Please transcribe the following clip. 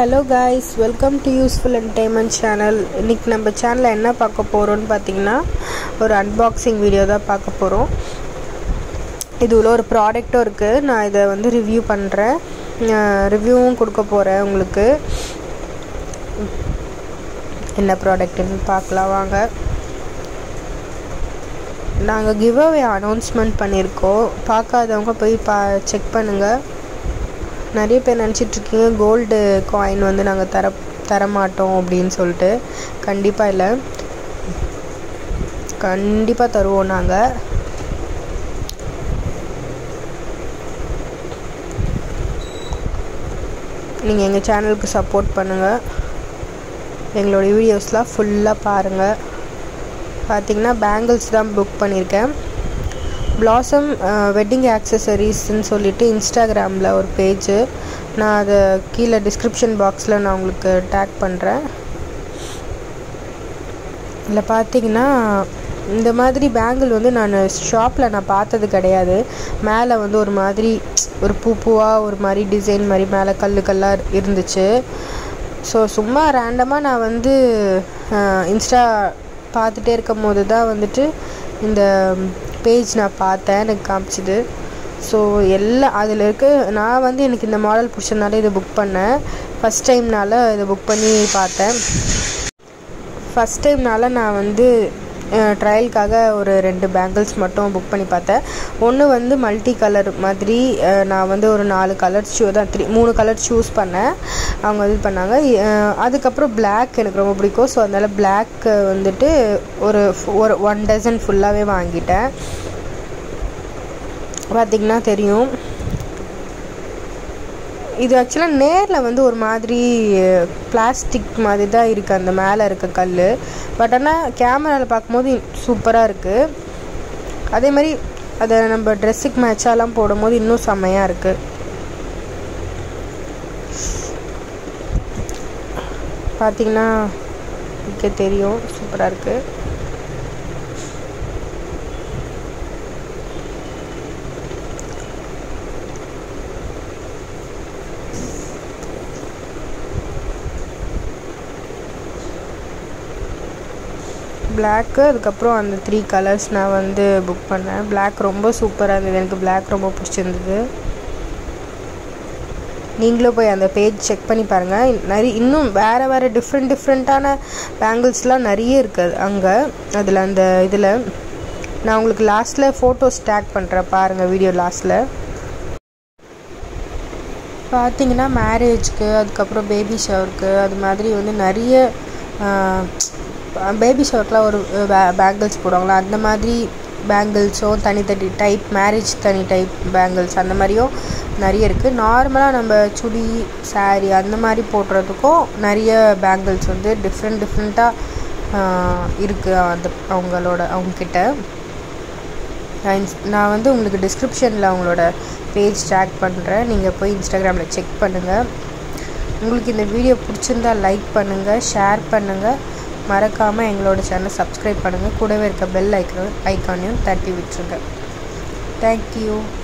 hello guys welcome to useful entertainment channel இன்றைக்கி நம்ம சேனலில் என்ன பார்க்க போகிறோன்னு பார்த்தீங்கன்னா ஒரு அன்பாக்சிங் வீடியோ தான் பார்க்க போகிறோம் இது உள்ள ஒரு ப்ராடக்ட்டும் இருக்குது நான் இதை வந்து ரிவ்யூ பண்ணுறேன் ரிவ்யூவும் கொடுக்க போகிறேன் உங்களுக்கு என்ன ப்ராடக்ட்டுன்னு பார்க்கலாம் வாங்க நாங்கள் கிவ் அவே அனௌன்ஸ்மெண்ட் பண்ணியிருக்கோம் பார்க்காதவங்க போய் பா செக் பண்ணுங்கள் நிறைய பேர் நினச்சிட்ருக்கீங்க கோல்டு காயின் வந்து நாங்கள் தர தரமாட்டோம் அப்படின்னு சொல்லிட்டு கண்டிப்பாக இல்லை கண்டிப்பாக தருவோம் நாங்கள் நீங்கள் எங்கள் சேனலுக்கு சப்போர்ட் பண்ணுங்கள் எங்களோட வீடியோஸ்லாம் ஃபுல்லாக பாருங்கள் பார்த்தீங்கன்னா பேங்கிள்ஸ் தான் புக் பண்ணியிருக்கேன் பிளாசம் வெட்டிங் ஆக்சசரிஸ்ன்னு சொல்லிட்டு இன்ஸ்டாகிராமில் ஒரு பேஜு நான் அதை கீழே டிஸ்கிரிப்ஷன் பாக்ஸில் நான் உங்களுக்கு டேக் பண்ணுறேன் இதில் பார்த்தீங்கன்னா இந்த மாதிரி பேங்கிள் வந்து நான் ஷாப்பில் நான் பார்த்தது கிடையாது மேலே வந்து ஒரு மாதிரி ஒரு பூ பூவாக ஒரு மாதிரி டிசைன் மாதிரி மேலே கல் கல்லாக இருந்துச்சு ஸோ சும்மா ரேண்டமாக நான் வந்து இன்ஸ்டா பார்த்துட்டே இருக்கும் போது தான் வந்துட்டு இந்த பேஜ் நான் பார்த்தேன் எனக்கு காமிச்சிது ஸோ எல்லாம் அதில் இருக்க நான் வந்து எனக்கு இந்த மாடல் பிடிச்சதுனால இதை புக் பண்ணேன் ஃபஸ்ட் டைம்னால இதை புக் பண்ணி பார்த்தேன் ஃபஸ்ட் டைம்னால நான் வந்து ட்ரையலுக்காக ஒரு ரெண்டு பேங்கிள்ஸ் மட்டும் புக் பண்ணி பார்த்தேன் ஒன்று வந்து மல்டி கலர் மாதிரி நான் வந்து ஒரு நாலு கலர் ஷூ தான் த்ரீ மூணு கலர் சூஸ் பண்ணேன் அவங்க இது பண்ணாங்க அதுக்கப்புறம் பிளாக் எனக்கு ரொம்ப பிடிக்கும் ஸோ அதனால் பிளாக் வந்துட்டு ஒரு ஒரு ஒன் டசன் ஃபுல்லாகவே வாங்கிட்டேன் பார்த்திங்கன்னா தெரியும் இது ஆக்சுவலாக நேரில் வந்து ஒரு மாதிரி பிளாஸ்டிக் மாதிரி தான் இருக்குது அந்த மேலே இருக்க கல் பட் ஆனால் கேமராவில் பார்க்கும்போது சூப்பராக இருக்குது அதே மாதிரி அதை நம்ம ட்ரெஸ்ஸுக்கு மேட்சாலாம் போடும்போது இன்னும் செம்மையாக இருக்குது பார்த்திங்கன்னா இங்கே தெரியும் சூப்பராக இருக்குது பிளாக்கு அதுக்கப்புறம் அந்த த்ரீ கலர்ஸ் நான் வந்து புக் பண்ணேன் பிளாக் ரொம்ப சூப்பராக இருந்தது எனக்கு பிளாக் ரொம்ப பிடிச்சிருந்தது நீங்களும் போய் அந்த பேஜ் செக் பண்ணி பாருங்கள் நிறைய இன்னும் வேறு வேறு டிஃப்ரெண்ட் டிஃப்ரெண்ட்டான பேங்கிள்ஸ்லாம் நிறைய இருக்குது அங்கே அதில் அந்த இதில் நான் உங்களுக்கு லாஸ்ட்டில் ஃபோட்டோஸ் டேக் பண்ணுறேன் பாருங்கள் வீடியோ லாஸ்ட்டில் பார்த்தீங்கன்னா மேரேஜ்க்கு அதுக்கப்புறம் பேபி ஷவருக்கு அது மாதிரி வந்து நிறைய பேபி ஷவர்க்கெலாம் ஒரு பேங்கிள்ஸ் போடுவாங்களா அந்த மாதிரி பேங்கிள்ஸும் தனித்தனி டைப் மேரேஜ் தனி டைப் பேங்கிள்ஸ் அந்த மாதிரியும் நிறைய இருக்குது நார்மலாக நம்ம சுடி சாரீ அந்த மாதிரி போடுறதுக்கும் நிறைய பேங்கிள்ஸ் வந்து டிஃப்ரெண்ட் டிஃப்ரெண்ட்டாக இருக்குது அந்த அவங்களோட அவங்கக்கிட்ட நான் வந்து உங்களுக்கு டிஸ்கிரிப்ஷனில் அவங்களோட பேஜ் டேக் பண்ணுறேன் நீங்கள் போய் இன்ஸ்டாகிராமில் செக் பண்ணுங்கள் உங்களுக்கு இந்த வீடியோ பிடிச்சிருந்தா லைக் பண்ணுங்கள் ஷேர் பண்ணுங்கள் மறக்காமல் எங்களோட சேனல் சப்ஸ்கிரைப் பண்ணுங்கள் கூடவே இருக்க பெல் ஐக்கன் ஐக்கானையும் தட்டி விட்டுருங்க தேங்க்யூ